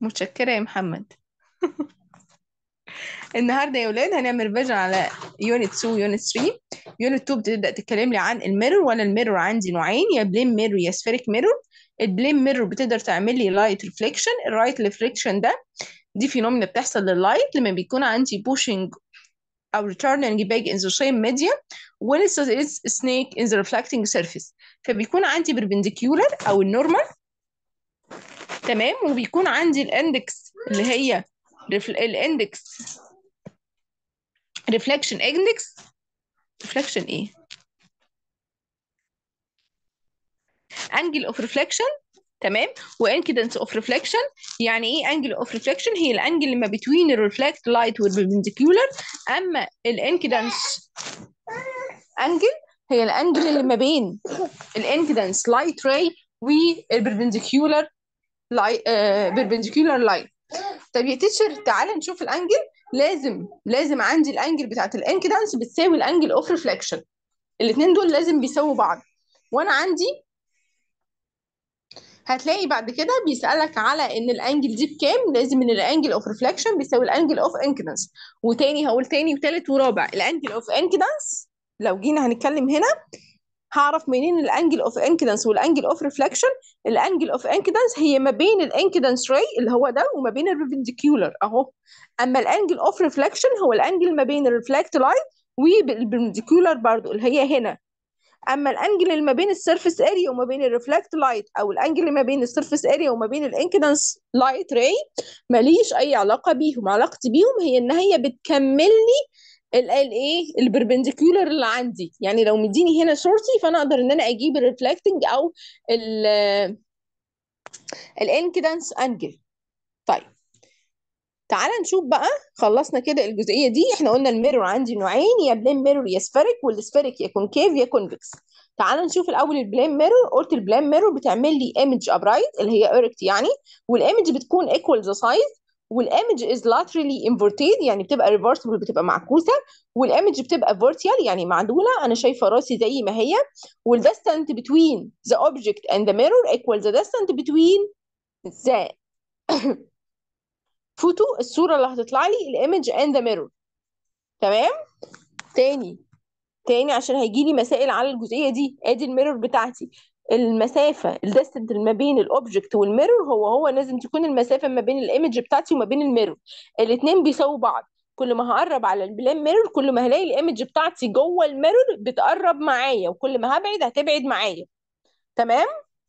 متشكرة يا محمد النهارده يا ولاد هنعمل فيجن على يونت 2 يونت 3 يونت 2 بتبدا تتكلم لي عن الميرور وانا الميرور عندي نوعين يا بلين ميرور يا سفيريك ميرور البلين ميرور بتقدر تعمل لي لايت ريفليكشن الرايت ريفليكشن ده دي فينومينا بتحصل لللايت لما بيكون عندي بوشنج او returning back in the same medium when it's a snake in the reflecting surface فبيكون عندي perpendicular او النورمال تمام وبيكون عندي الاندكس اللي هي الاندكس ريفلكشن اندكس ريفلكشن ايه انجل اوف ريفلكشن تمام وانكيدنس اوف ريفلكشن يعني ايه انجل اوف ريفلكشن هي الانجل اللي ما بين الريفلكت لايت والبربنديكولار اما الانكيدنس انجل هي الانجل اللي ما بين الانكيدنس لايت راي والبربنديكولار لاي بربنديكولار لاين طب يا تيتشر تعالى نشوف الانجل لازم لازم عندي الانجل بتاعت الانكيدنس بتساوي الانجل اوف ريفلكشن الاثنين دول لازم بيساووا بعض وانا عندي هتلاقي بعد كده بيسألك على ان الانجل دي بكام لازم ان الانجل اوف ريفلكشن بيساوي الانجل اوف انكيدنس وتاني هقول تاني وتالت ورابع الانجل اوف انكيدنس لو جينا هنتكلم هنا هعرف منين الانجل اوف انكيدنس والانجل اوف ريفلكشن الانجل اوف انكيدنس هي ما بين الانكيدنس راي اللي هو ده وما بين البربنديكولار اهو اما الانجل اوف ريفلكشن هو الانجل ما بين الريفلكت لاين والبربنديكولار برضو اللي هي هنا اما الانجل اللي ما بين السيرفيس اريا وما بين الريفلكت لايت او الانجل اللي ما بين السيرفيس اريا وما بين الانكيدنس لايت راي ماليش اي علاقه بيهم علاقتي بيهم هي ان هي بتكمل لي الايه البربنديكولار اللي عندي يعني لو مديني هنا شورتي فانا اقدر ان انا اجيب الريفلكتنج او الانكيدنس انجل طيب تعالى نشوف بقى خلصنا كده الجزئيه دي احنا قلنا الميرور عندي نوعين يا بلين ميرور يا سفيريك والسفيريك يا كونكيف يا كونفكس تعالى نشوف الاول البلين ميرور قلت البلين ميرور بتعمل لي ايمج ابرايت اللي هي ايركت يعني والايمج بتكون ايكوال ذا سايز والايمج از laterally inverted يعني بتبقى ريفرسبل بتبقى معكوسه والايمج بتبقى vertical يعني معدوله انا شايفه راسي زي ما هي والديستانت between the object and the mirror equal the distance between the فوتو الصوره اللي هتطلع لي الايمج and the mirror تمام تاني تاني عشان هيجي لي مسائل على الجزئيه دي ادي الميرور بتاعتي المسافه الديستنت ما بين الاوبجكت والميرور هو هو لازم تكون المسافه ما بين الايمج بتاعتي وما بين الميرور الاثنين بيساووا بعض كل ما هقرب على البلان ميرور كل ما هلاقي الايمج بتاعتي جوه الميرور بتقرب معايا وكل ما هبعد هتبعد معايا تمام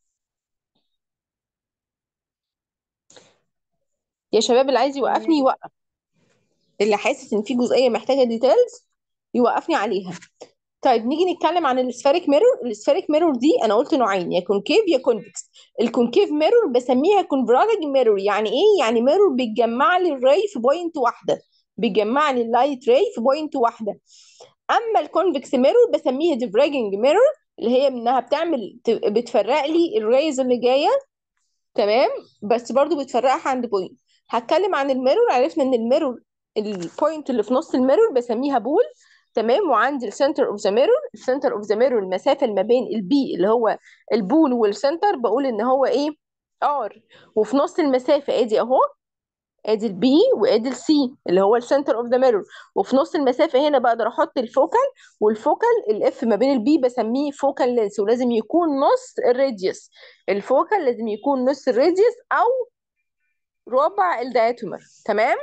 يا شباب اللي عايز يوقفني يوقف اللي حاسس ان في جزئيه محتاجه ديتيلز يوقفني عليها طيب نيجي نتكلم عن السفيريك ميرور السفيريك ميرور دي انا قلت نوعين يا كونكيف يا كونفكس الكونكيف ميرور بسميها كونفرالج ميرور يعني ايه يعني ميرور بيتجمع لي الراي في بوينت واحده بيجمع لي اللايت راي في بوينت واحده اما الكونفكس ميرور بسميها ديفراجنج ميرور اللي هي منها بتعمل بتفرق لي الرايز اللي جايه تمام بس برضو بتفرقها عند بوينت هتكلم عن الميرور عرفنا ان الميرور البوينت اللي في نص الميرور بسميها بول تمام وعندي السنتر اوف ذا ميرور السنتر اوف ذا ميرور المسافه اللي ما بين البي اللي هو البول والسنتر بقول ان هو ايه ار وفي نص المسافه ادي اهو ادي البي وادي السي اللي هو السنتر اوف ذا ميرور وفي نص المسافه هنا بقدر احط الفوكال والفوكال الاف ما بين البي بسميه فوكال لينس ولازم يكون نص الراديوس الفوكال لازم يكون نص الراديوس او ربع الدايتومر تمام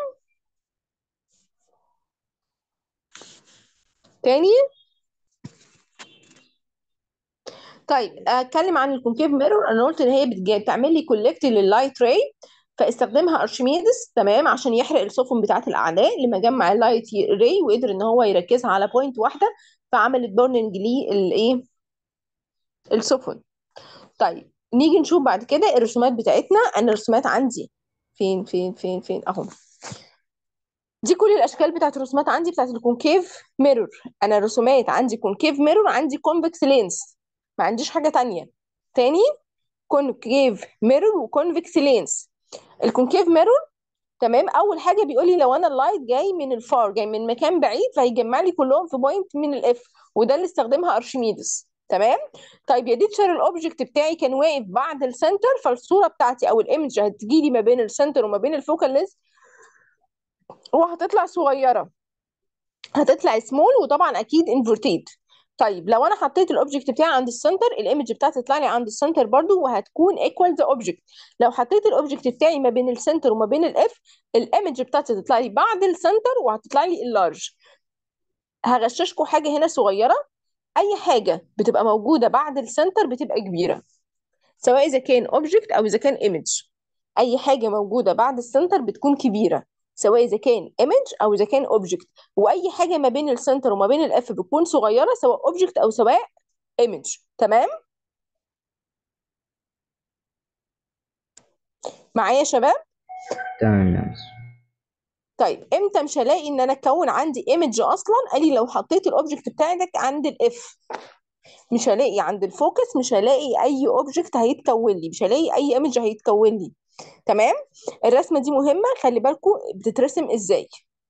تاني طيب اتكلم عن الكونكيف ميرور انا قلت ان هي بتعمل لي كولكت لللايت راي فاستخدمها ارشميدس تمام عشان يحرق السفن بتاعه الاعداء لما جمع اللايت راي وقدر ان هو يركزها على بوينت واحده فعملت بورنينج للايه السفن طيب نيجي نشوف بعد كده الرسومات بتاعتنا انا الرسومات عندي فين فين فين فين اهو دي كل الاشكال بتاعت الرسومات عندي بتاعت الكونكيف ميرور انا الرسومات عندي كونكيف ميرور عندي كونفكس لينس ما عنديش حاجه تانية تاني كونكيف ميرور وكونفكس لينس الكونكيف ميرور تمام اول حاجه بيقول لي لو انا اللايت جاي من الفار جاي من مكان بعيد فهيجمع لي كلهم في بوينت من الاف وده اللي استخدمها ارشميدس تمام طيب يا تيتشر الاوبجكت بتاعي كان واقف بعد السنتر فالصوره بتاعتي او الايمج هتجي لي ما بين السنتر وما بين الفوكال لينس وهتطلع صغيره هتطلع سمول وطبعا اكيد انفرتيد طيب لو انا حطيت الاوبجكت بتاعي عند السنتر الايمج بتاعتي تطلع لي عند السنتر برضو وهتكون ايكوال ذا اوبجكت لو حطيت الاوبجكت بتاعي ما بين السنتر وما بين الاف الايمج بتاعتي تطلع لي بعد السنتر وهتطلع لي اللارج هغششكم حاجه هنا صغيره اي حاجه بتبقى موجوده بعد السنتر بتبقى كبيره سواء اذا كان اوبجكت او اذا كان ايمج اي حاجه موجوده بعد السنتر بتكون كبيره سواء اذا كان ايمج او اذا كان اوبجكت واي حاجه ما بين السنتر وما بين الاف بتكون صغيره سواء اوبجكت او سواء ايمج تمام معايا يا شباب تمام يا مس طيب امتى مش هلاقي ان انا اكون عندي ايمج اصلا قال لي لو حطيت الاوبجكت بتاعك عند الاف مش هلاقي عند الفوكس مش هلاقي اي اوبجكت هيتكون لي مش هلاقي اي ايمج هيتكون لي تمام الرسمه دي مهمه خلي بالكم بتترسم ازاي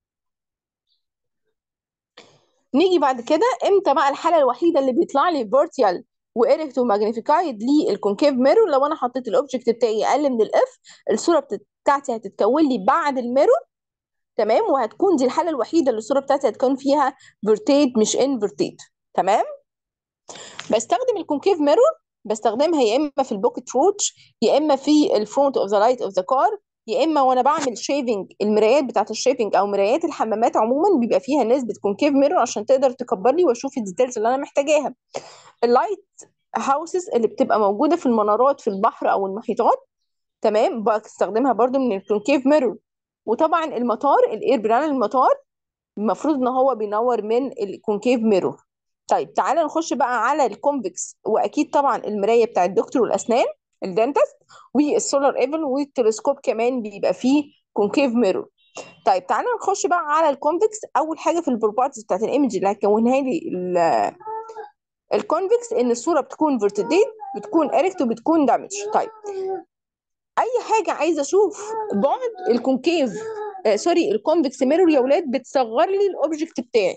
نيجي بعد كده امتى بقى الحاله الوحيده اللي بيطلع لي فيرتيال وإيركت وماجنيفيكايد للكونكيف ميرور لو انا حطيت الاوبجكت بتاعي اقل من الاف الصوره بتاعتي هتتكون لي بعد الميرور تمام وهتكون دي الحاله الوحيده اللي الصوره بتاعتي هتكون فيها فيرتيد مش انفرتيد تمام بستخدم الكونكيف ميرور بستخدمها يا اما في البوكيت روتش يا اما في الفرونت اوف ذا لايت اوف ذا كار يا اما وانا بعمل شيفنج المرايات بتاعت الشيفنج او مرايات الحمامات عموما بيبقى فيها نسبه كونكيف ميرور عشان تقدر تكبر لي واشوف الديتيلز اللي انا محتاجاها اللايت هاوسز اللي بتبقى موجوده في المنارات في البحر او المحيطات تمام بستخدمها برضو من الكونكيف ميرور وطبعا المطار الاير بران المطار المفروض ان هو بينور من الكونكيف ميرور طيب تعالى نخش بقى على الكونفكس واكيد طبعا المرايه بتاع الدكتور والاسنان الدنتست والسولار ايفل والتلسكوب كمان بيبقى فيه كونكيف ميرور طيب تعالى نخش بقى على الكونفكس اول حاجه في البروبرتيز بتاعت الايمج اللي هتكونها لي الكونفكس ان الصوره بتكون فيرتيديت بتكون اريكت وبتكون دامج طيب اي حاجه عايزه اشوف بعد الكونكيف آه سوري الكونفكس ميرور يا ولاد بتصغر لي الاوبجكت بتاعي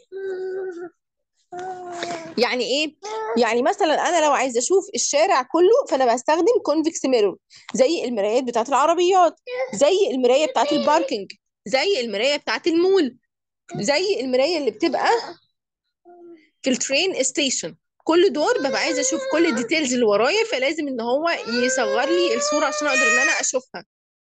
يعني ايه يعني مثلا انا لو عايزه اشوف الشارع كله فانا بستخدم كونفكس ميرور زي المرايات بتاعت العربيات زي المرايه بتاعت الباركينج زي المرايه بتاعت المول زي المرايه اللي بتبقى في الترين ستيشن كل دور ببقى عايزه اشوف كل الديتيلز اللي ورايا فلازم ان هو يصغر لي الصوره عشان اقدر ان انا اشوفها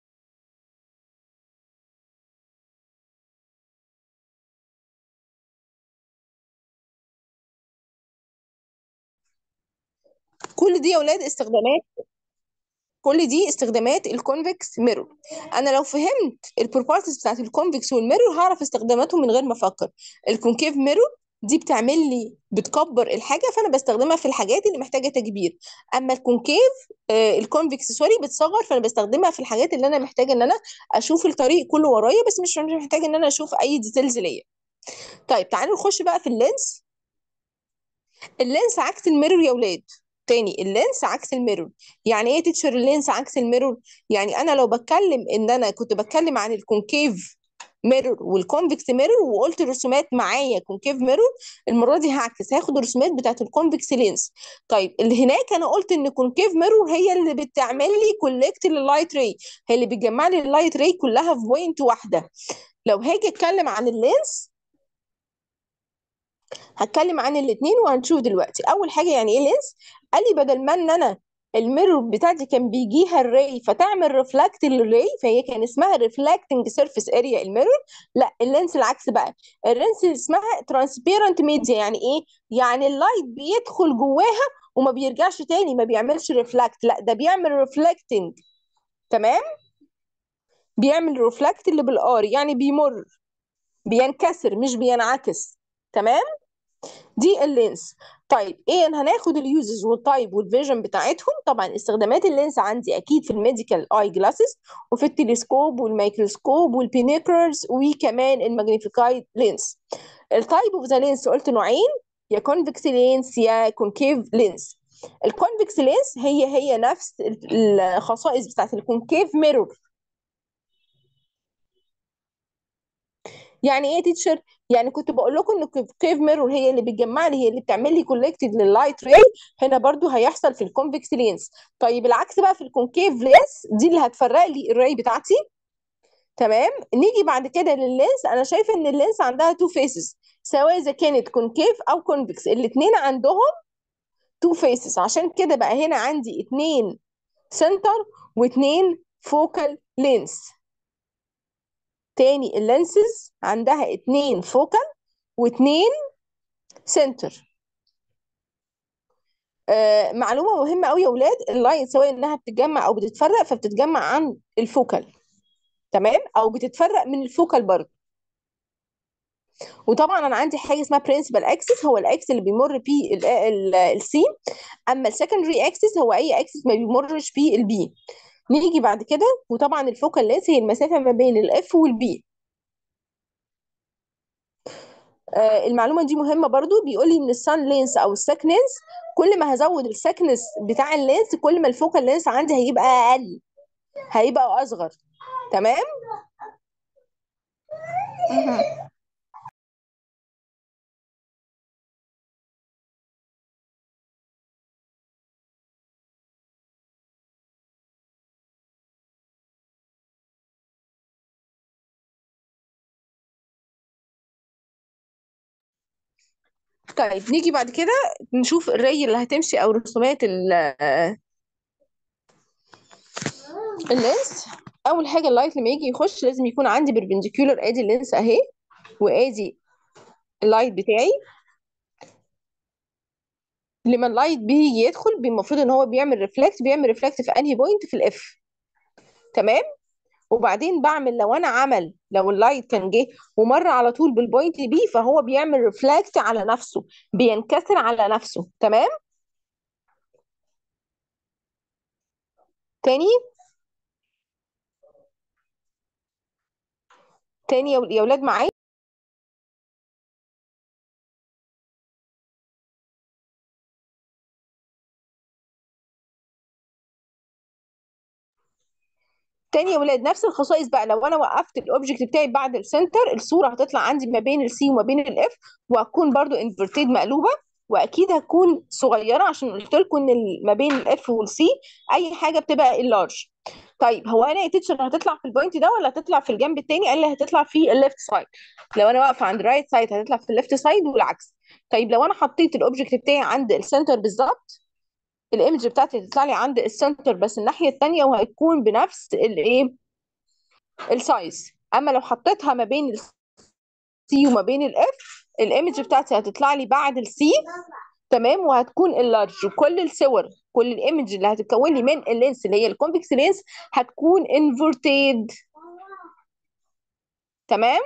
كل دي يا اولاد استخدامات كل دي استخدامات الكونفكس ميرور انا لو فهمت البروبرتيز بتاعت الكونفكس والميرور هعرف استخداماتهم من غير ما افكر الكونكيف ميرور دي بتعمل لي بتكبر الحاجه فانا بستخدمها في الحاجات اللي محتاجه تكبير اما الكونكيف آه الكونفكس سوري بتصغر فانا بستخدمها في الحاجات اللي انا محتاجه ان انا اشوف الطريق كله ورايا بس مش محتاجه ان انا اشوف اي ديتيلز ليا طيب تعالوا نخش بقى في اللينس اللينس عكس الميرور يا ولاد تاني اللينس عكس الميرور يعني ايه تيتشر اللينس عكس الميرور يعني انا لو بتكلم ان انا كنت بتكلم عن الكونكيف ميرور والكونفكس ميرور وقلت الرسومات معايا كونكيف ميرور المره دي هعكس هاخد الرسومات بتاعت الكونفكس لينس طيب اللي هناك انا قلت ان كونكيف ميرور هي اللي بتعمل لي كولكت لللايت راي هي اللي بتجمع لي اللايت راي كلها في بوينت واحده لو هاجي اتكلم عن اللينس هتكلم عن الاثنين وهنشوف دلوقتي اول حاجه يعني ايه لينس قال لي بدل ما ان انا الميرور بتاعتي كان بيجيها الراي فتعمل ريفلكت للراي فهي كان اسمها ريفلكتنج سيرفيس اريا الميرور لا اللينس العكس بقى اللينس اسمها ترانسبيرنت ميديا يعني ايه يعني اللايت بيدخل جواها وما بيرجعش تاني ما بيعملش ريفلكت لا ده بيعمل ريفلكتنج تمام بيعمل ريفلكت اللي بالار يعني بيمر بينكسر مش بينعكس تمام دي اللينس طيب ايه هناخد اليوزز والتايب والفيجن بتاعتهم طبعا استخدامات اللينس عندي اكيد في الميديكال اي جلاسز وفي التلسكوب والميكروسكوب والبينيكرز وكمان الماجنيفيكايد لينس التايب اوف ذا لينس قلت نوعين يا كونفكس لينس يا كونكيف لينس الكونفكس لينس هي هي نفس الخصائص بتاعت الكونكيف ميرور يعني ايه يا تيتشر يعني كنت بقول لكم ان الكونكيف ميرور هي اللي بتجمع لي هي اللي بتعمل لي كولكتد لللايت راي هنا برضو هيحصل في الكونفكس لينس طيب العكس بقى في الكونكيف لينس دي اللي هتفرق لي الراي بتاعتي تمام نيجي بعد كده لللينس انا شايفه ان اللينس عندها تو فيسز سواء اذا كانت كونكيف او كونفكس الاثنين عندهم تو فيسز عشان كده بقى هنا عندي اتنين سنتر واتنين فوكال لينس تاني اللينسز عندها اتنين فوكال واتنين سنتر آه معلومة مهمة قوي يا ولاد اللاين سواء انها بتتجمع او بتتفرق فبتتجمع عن الفوكال تمام او بتتفرق من الفوكال برضه وطبعا انا عندي حاجه اسمها برنسبل اكسس هو الاكس اللي بيمر بيه السي اما السكندري اكسس هو اي اكسس ما بيمرش بيه البي نيجي بعد كده وطبعا الفوكال لينس هي المسافه ما بين الاف والبي آه المعلومه دي مهمه برضو بيقول لي ان السان لينس او السكنس كل ما هزود السكنس بتاع اللينس كل ما الفوكال لينس عندي هيبقى اقل هيبقى اصغر تمام مهم. طيب نيجي بعد كده نشوف الري اللي هتمشي او رسومات ال- آه، اللينس اول حاجه اللايت لما يجي يخش لازم يكون عندي بربنديكولار ادي اللينس اهي وادي اللايت بتاعي لما اللايت بيجي يدخل المفروض ان هو بيعمل ريفلكت بيعمل ريفلكت في انهي بوينت في الاف تمام وبعدين بعمل لو انا عمل لو اللايت كان جه ومر على طول بالبوينت بي فهو بيعمل ريفلكت على نفسه بينكسر على نفسه تمام تاني تاني يا يا ولاد معايا تاني يا ولاد نفس الخصائص بقى لو انا وقفت الاوبجكت بتاعي بعد السنتر الصوره هتطلع عندي ما بين السي وما بين الاف وهتكون برضو انفرتيد مقلوبه واكيد هتكون صغيره عشان قلت لكم ان ال- ما بين الاف والسي اي حاجه بتبقى اللارج طيب هو انا يا تيتشر هتطلع في البوينت ده ولا هتطلع في الجنب التاني قال لي هتطلع في الليفت سايد لو انا واقفه عند رايت سايد هتطلع في الليفت سايد والعكس طيب لو انا حطيت الاوبجكت بتاعي عند السنتر بالظبط الايمج بتاعتي هتطلع لي عند السنتر بس الناحيه التانيه وهتكون بنفس الايه السايز اما لو حطيتها ما بين السي وما بين الاف الايمج بتاعتي هتطلع لي بعد السي تمام وهتكون اللارج وكل الصور كل الايمج اللي هتتكون لي من اللينس اللي هي الكونفكس لينس هتكون انفرتيد تمام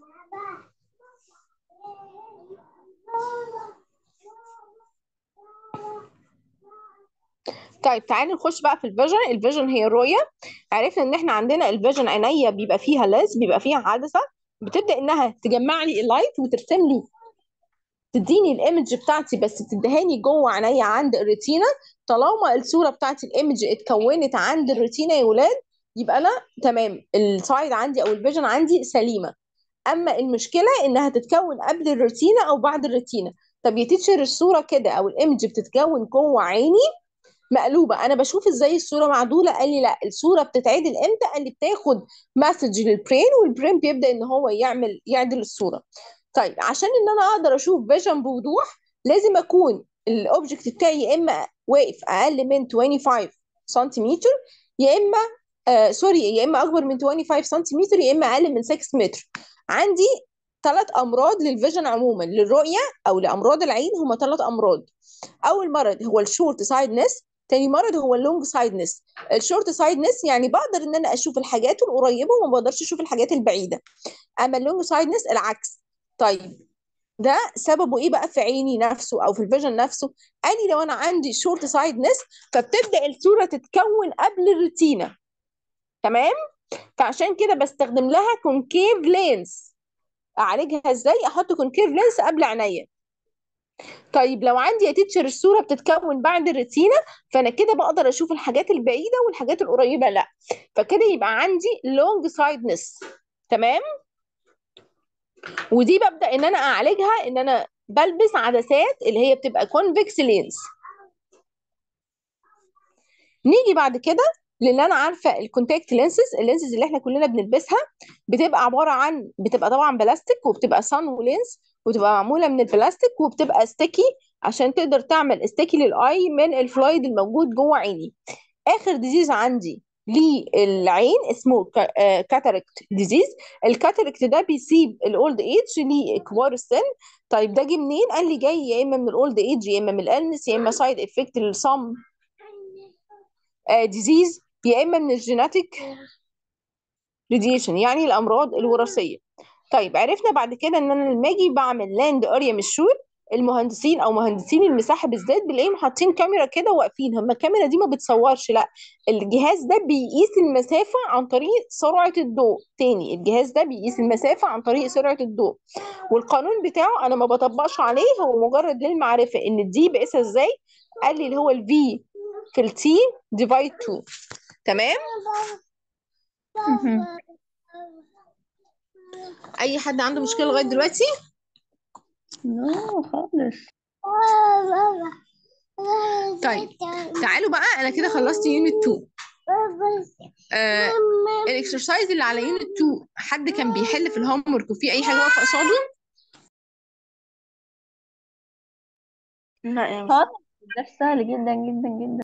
طيب تعالي نخش بقى في الفيجن الفيجن هي الرؤية عرفنا ان احنا عندنا الفيجن عينيا بيبقى فيها لينس بيبقى فيها عدسة بتبدأ انها تجمع لي اللايت وترسم لي تديني الايمج بتاعتي بس تدهاني جوه عينيا عند الريتينا طالما الصورة بتاعتي الايمج اتكونت عند الريتينا يا ولاد يبقى انا تمام السايد عندي او الفيجن عندي سليمة اما المشكلة انها تتكون قبل الريتينا او بعد الريتينا طب يا تيتشر الصورة كده او الايمج بتتكون جوه عيني مقلوبه انا بشوف ازاي الصوره معدوله قال لي لا الصوره بتتعدل امتى قال لي بتاخد مسج للبرين والبرين بيبدا ان هو يعمل يعدل الصوره طيب عشان ان انا اقدر اشوف فيجن بوضوح لازم اكون الاوبجكت بتاعي يا اما واقف اقل من 25 سنتيمتر يا اما آه سوري يا اما اكبر من 25 سنتيمتر يا اما اقل من 6 متر عندي ثلاث امراض للفيجن عموما للرؤيه او لامراض العين هما ثلاث امراض اول مرض هو الشورت سايدنس تاني مرض هو اللونج سايدنس الشورت سايدنس يعني بقدر ان انا اشوف الحاجات القريبه وما بقدرش اشوف الحاجات البعيده اما اللونج سايدنس العكس طيب ده سببه ايه بقى في عيني نفسه او في الفيجن نفسه قال لي لو انا عندي شورت سايدنس فبتبدا الصوره تتكون قبل الريتينا تمام فعشان كده بستخدم لها كونكيف لينس اعالجها ازاي احط كونكيف لينس قبل عينيا طيب لو عندي يا تيتشر الصوره بتتكون بعد الريتينا فانا كده بقدر اشوف الحاجات البعيده والحاجات القريبه لا فكده يبقى عندي لونج سايدنس تمام ودي ببدا ان انا اعالجها ان انا بلبس عدسات اللي هي بتبقى كونفكس لينز نيجي بعد كده لان انا عارفه الكونتاكت لينسز اللينسز اللي احنا كلنا بنلبسها بتبقى عباره عن بتبقى طبعا بلاستيك وبتبقى صن ولينز وتبقى معموله من البلاستيك وبتبقى ستيكي عشان تقدر تعمل ستيكي للاي من الفلويد الموجود جوه عيني اخر ديزيز عندي للعين اسمه كاتاركت ديزيز الكاتاركت ده بيسيب الاولد ايج لكبار السن طيب ده جه منين قال لي جاي يا اما من الاولد ايج يا اما من الالنس يا اما سايد افكت للصم ديزيز يا اما من الجيناتيك راديشن يعني الامراض الوراثيه طيب عرفنا بعد كده ان انا لما اجي بعمل لاند اريا مشور المهندسين او مهندسين المساحه بالذات بنلاقيهم حاطين كاميرا كده واقفين هم الكاميرا دي ما بتصورش لا الجهاز ده بيقيس المسافه عن طريق سرعه الضوء تاني الجهاز ده بيقيس المسافه عن طريق سرعه الضوء والقانون بتاعه انا ما بطبقش عليه هو مجرد للمعرفه ان الدي بقيسها ازاي قال لي اللي هو الفي في التي ديفايد 2 تمام مهم. اي حد عنده مشكله لغايه دلوقتي نو خالص طيب تعالوا بقى انا كده خلصت يونت 2 آه الاكسرسايز اللي على يونت 2 حد كان بيحل في الهوم ورك وفي اي حاجه واقفه قصاده لا يا مس خالص ده سهل جدا جدا جدا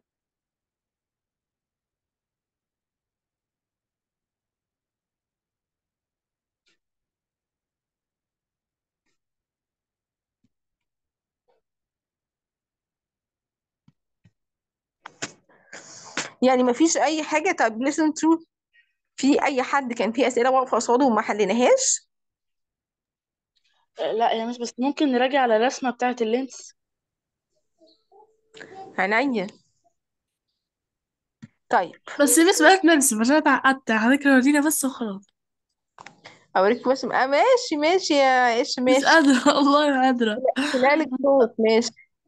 يعني ما فيش اي حاجه طب listen to في اي حد كان في اسئله واقفه قصاده وما حليناهاش لا يا مس بس ممكن نراجع على الرسمة بتاعة اللينس عينيا طيب بس بس بقى نرسم عشان اتعقدت حضرتك ورينا بس وخلاص اوريك بس آه ماشي ماشي يا ايش مش ماشي قادرة والله ما قادرة لك صوت ماشي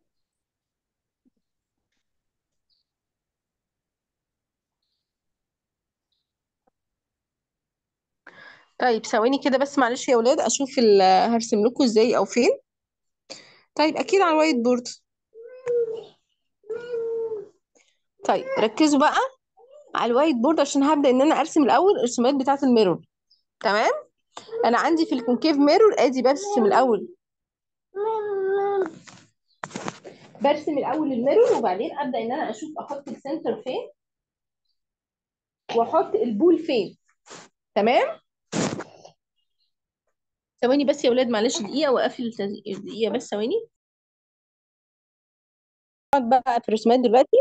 طيب ثواني كده بس معلش يا ولاد اشوف ال- هرسم لكم ازاي او فين طيب اكيد على الوايت بورد طيب ركزوا بقى على الوايت بورد عشان هبدأ ان انا ارسم الاول الرسومات بتاعه الميرور تمام انا عندي في الكونكيف ميرور ادي برسم الاول برسم الاول الميرور وبعدين ابدا ان انا اشوف احط السنتر فين واحط البول فين تمام ثواني بس يا ولاد معلش دقيقه واقفل التز- دقيقه بس ثواني اقعد بقى في الرسومات دلوقتي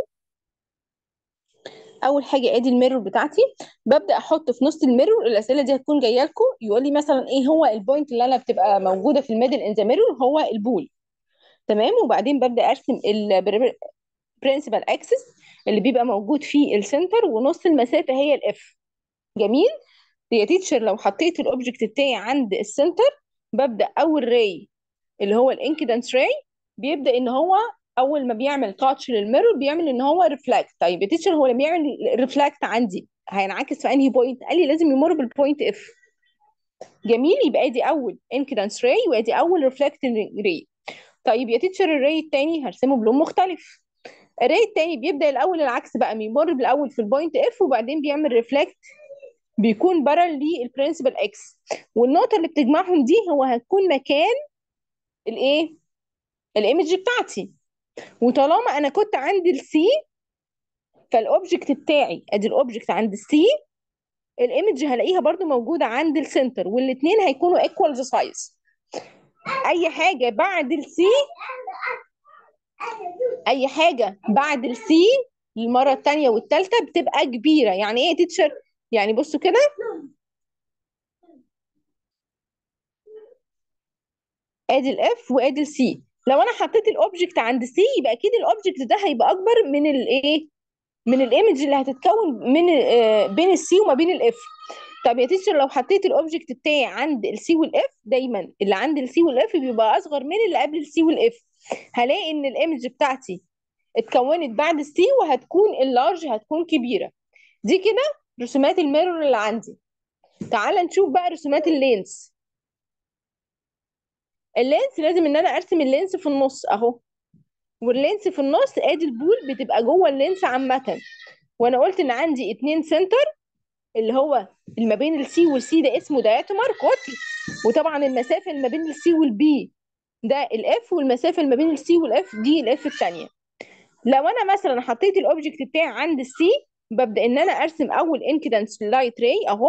اول حاجه ادي الميرور بتاعتي ببدا احط في نص الميرور الاسئله دي هتكون جايه لكم يقول لي مثلا ايه هو البوينت اللي انا بتبقى موجوده في الميدل ان ذا ميرور هو البول تمام وبعدين ببدا ارسم البرنسبل اكسس اللي بيبقى موجود في السنتر ونص المسافه هي الاف جميل يا تيتشر لو حطيت الاوبجكت بتاعي عند السنتر ببدا اول راي اللي هو الانكيدنس راي بيبدا ان هو اول ما بيعمل تاتش للميرور بيعمل ان هو ريفلكت طيب يا تيتشر هو لما يعمل ريفلكت عندي هينعكس في انهي بوينت قال لي لازم يمر بالبوينت اف جميل يبقى ادي اول انكيدنس راي وادي اول ريفلكتنج راي طيب يا تيتشر الراي التاني هرسمه بلون مختلف الراي التاني بيبدا الاول العكس بقى بيمر بالاول في البوينت اف وبعدين بيعمل ريفلكت بيكون بارل للبرنسبل اكس والنقطه اللي بتجمعهم دي هو هتكون مكان الايه الايمج بتاعتي وطالما انا كنت عند السي فالاوبجكت بتاعي ادي الاوبجكت عند السي الايمج هلاقيها برضو موجوده عند السنتر والاثنين هيكونوا ايكوال سايز اي حاجه بعد السي اي حاجه بعد السي المره الثانيه والثالثه بتبقى كبيره يعني ايه يا تيتشر يعني بصوا كده ادي الاف وادي السي لو انا حطيت الاوبجكت عند السي يبقى اكيد الاوبجكت ده هيبقى اكبر من الايه من الايمج اللي هتتكون من آه، بين السي وما بين الاف طب يا تيتشر لو حطيت الاوبجكت بتاعي عند السي والاف دايما اللي عند السي والاف بيبقى اصغر من اللي قبل السي والاف هلاقي ان الايمج بتاعتي اتكونت بعد السي وهتكون اللارج هتكون كبيره دي كده رسومات الميرور اللي عندي تعال نشوف بقى رسومات اللينس اللينس لازم ان انا ارسم اللينس في النص اهو واللينس في النص ادي البول بتبقى جوه اللينس عامه وانا قلت ان عندي اتنين سنتر اللي هو اللي ما بين السي والسي ده اسمه دايتومر قطر وطبعا المسافه اللي ما بين السي والبي ده الاف والمسافه اللي ما بين السي والاف دي الاف الثانيه لو انا مثلا حطيت الاوبجكت بتاعي عند السي ببدا ان انا ارسم اول انكيدنس لايت راي اهو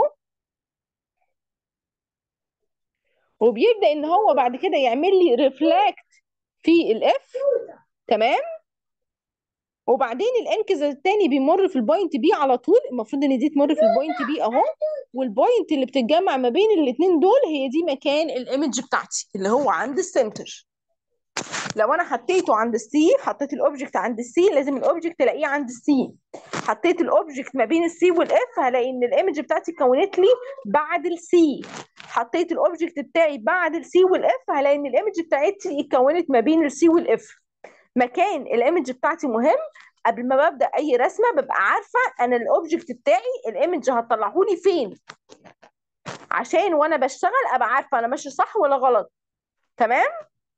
وبيبدا ان هو بعد كده يعمل لي ريفلكت في الاف تمام وبعدين الانكز التاني بيمر في البوينت بي على طول المفروض ان دي تمر في البوينت بي اهو والبوينت اللي بتتجمع ما بين الاتنين دول هي دي مكان الايمج بتاعتي اللي هو عند السنتر لو انا حطيته عند السي حطيت الاوبجكت عند السي لازم الاوبجكت الاقيه عند السي حطيت الاوبجكت ما بين السي والاف هلاقي ان الايمج بتاعتي اتكونت لي بعد السي حطيت الاوبجكت بتاعي بعد السي والاف هلاقي ان الايمج بتاعتي اتكونت ما بين السي والاف مكان الايمج بتاعتي مهم قبل ما ببدا اي رسمه ببقى عارفه انا الاوبجكت بتاعي الايمج هتطلعه لي فين عشان وانا بشتغل ابقى عارفه انا ماشيه صح ولا غلط تمام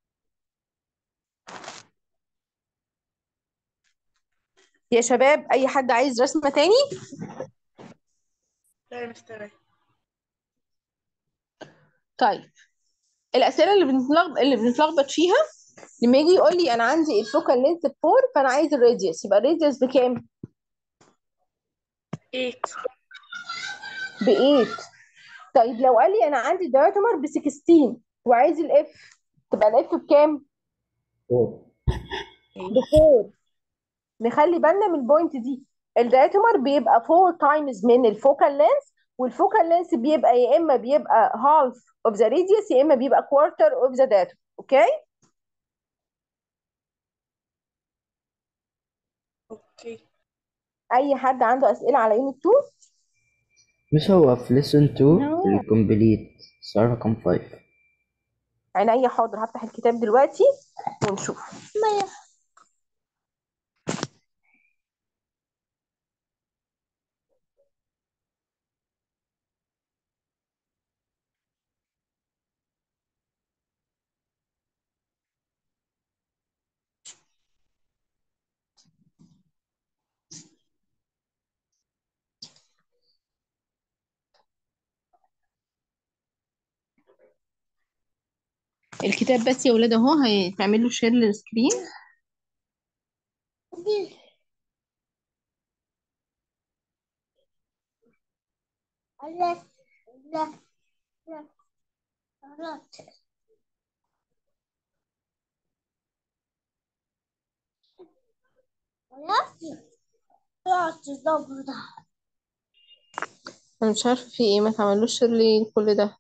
يا شباب اي حد عايز رسمه تاني لا يا مستر طيب الاسئله اللي بنتلخبط اللي بنتلخبط فيها لما يجي يقول لي انا عندي الفوكال لينث ب 4 فانا عايز الراديوس يبقى الراديوس بكام 8 ب 8 طيب لو قال لي انا عندي الدايتومر ب 16 وعايز الاف تبقى الاف بكام فور ب 4 نخلي بالنا من البوينت دي الدايتومر بيبقى 4 تايمز من الفوكال لينث والفوكال لينث بيبقى يا اما بيبقى half of the radius يا اما بيبقى quarter of the diameter اوكي اوكي اي حد عنده اسئله على يونت 2 مش هو في ليسون 2 No. في الكومبليت سؤال رقم 5 عينيا حاضر هفتح الكتاب دلوقتي ونشوف الكتاب بس يا ولاد اهو هتعمل له شير للسكرين انا مش عارفه في ايه ما تعملوش شير ليه كل ده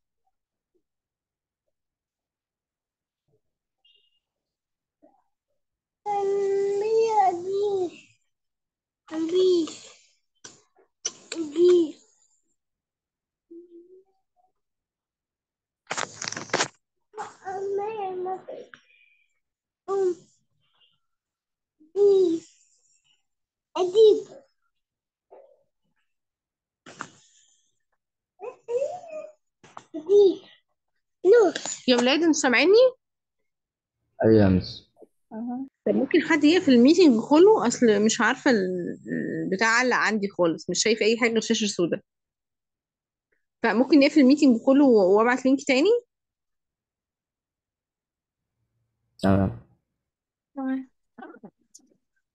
يا ولاد انتوا سامعيني ايوه يا مس طب ممكن حد يقفل الميتنج كله اصل مش عارفه ال- البتاع اللي عندي خالص مش شايفه اي حاجه غير شاشه سودا فممكن نقفل الميتنج كله و- وابعت لينك تاني تمام تمام